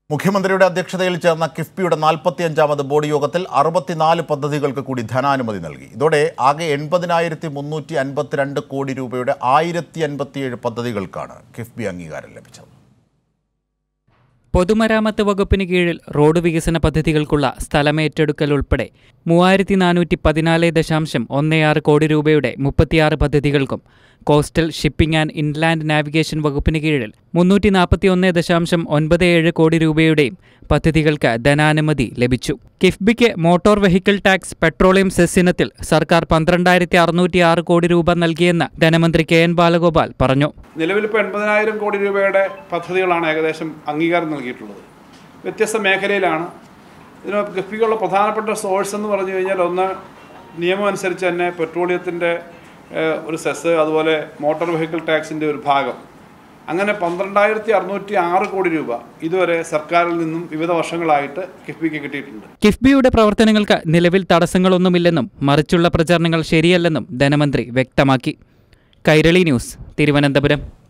മുഖ്യമന്ത്രിയുടെ അധ്യക്ഷതയിൽ ചേർന്ന കിഫ്ബിയുടെ നാൽപ്പത്തിയഞ്ചാമത് ബോർഡ് യോഗത്തിൽ അറുപത്തിനാല് പദ്ധതികൾക്ക് കൂടി ധനാനുമതി നൽകി ഇതോടെ ആകെ എൺപതിനായിരത്തി മുന്നൂറ്റി അൻപത്തിരണ്ട് കോടി രൂപയുടെ ആയിരത്തി അൻപത്തിയേഴ് പദ്ധതികൾക്കാണ് കിഫ്ബി അംഗീകാരം ലഭിച്ചത് പൊതുമരാമത്ത് വകുപ്പിന് കീഴിൽ റോഡ് വികസന പദ്ധതികൾക്കുള്ള സ്ഥലമേറ്റെടുക്കൽ ഉൾപ്പെടെ മൂവായിരത്തി നാനൂറ്റി പതിനാല് ദശാംശം ഒന്ന് ആറ് കോടി രൂപയുടെ മുപ്പത്തിയാറ് പദ്ധതികൾക്കും coastal shipping and inland navigation വകുപ്പിന് കീഴിൽ മുന്നൂറ്റി നാൽപ്പത്തി ഒന്ന് ദശാംശം ഒൻപത് ഏഴ് കോടി രൂപയുടെയും പദ്ധതികൾക്ക് ധനാനുമതി ലഭിച്ചു കിഫ്ബിക്ക് motor vehicle tax petroleum cess ഇനത്തിൽ സർക്കാർ പന്ത്രണ്ടായിരത്തി അറുന്നൂറ്റി ആറ് കോടി രൂപ നൽകിയെന്ന് ധനമന്ത്രി കെ എൻ ബാലഗോപാൽ പറഞ്ഞു നിലവിൽ ഇപ്പോൾ എൺപതിനായിരം കോടി രൂപയുടെ പദ്ധതികളാണ് ഏകദേശം അംഗീകാരം നൽകിയിട്ടുള്ളത് വ്യത്യസ്ത മേഖലയിലാണ് ഇതിന് ഗപ്പിക്കുള്ള പ്രധാനപ്പെട്ട സോഴ്സ് എന്ന് പറഞ്ഞു കഴിഞ്ഞാൽ ഒന്ന് നിയമം അനുസരിച്ച് തന്നെ പെട്രോളിയത്തിൻ്റെ ഏഹ്, ഒരു സെസ് അതുപോലെ മോട്ടോർ വെഹിക്കിൾ ടാക്സിൻ്റെ ഒരു ഭാഗം അങ്ങനെ പന്ത്രണ്ടായിരത്തി അറുന്നൂറ്റി ആറ് കോടി രൂപ ഇതുവരെ സർക്കാരിൽ നിന്നും വിവിധ വർഷങ്ങളായിട്ട് കിഫ്ബിക്ക് കിട്ടിയിട്ടുണ്ട് കിഫ്ബിയുടെ പ്രവർത്തനങ്ങൾക്ക് നിലവിൽ തടസ്സങ്ങളൊന്നുമില്ലെന്നും മറിച്ചുള്ള പ്രചാരണങ്ങൾ ശരിയല്ലെന്നും ധനമന്ത്രി വ്യക്തമാക്കി കൈരളി ന്യൂസ് തിരുവനന്തപുരം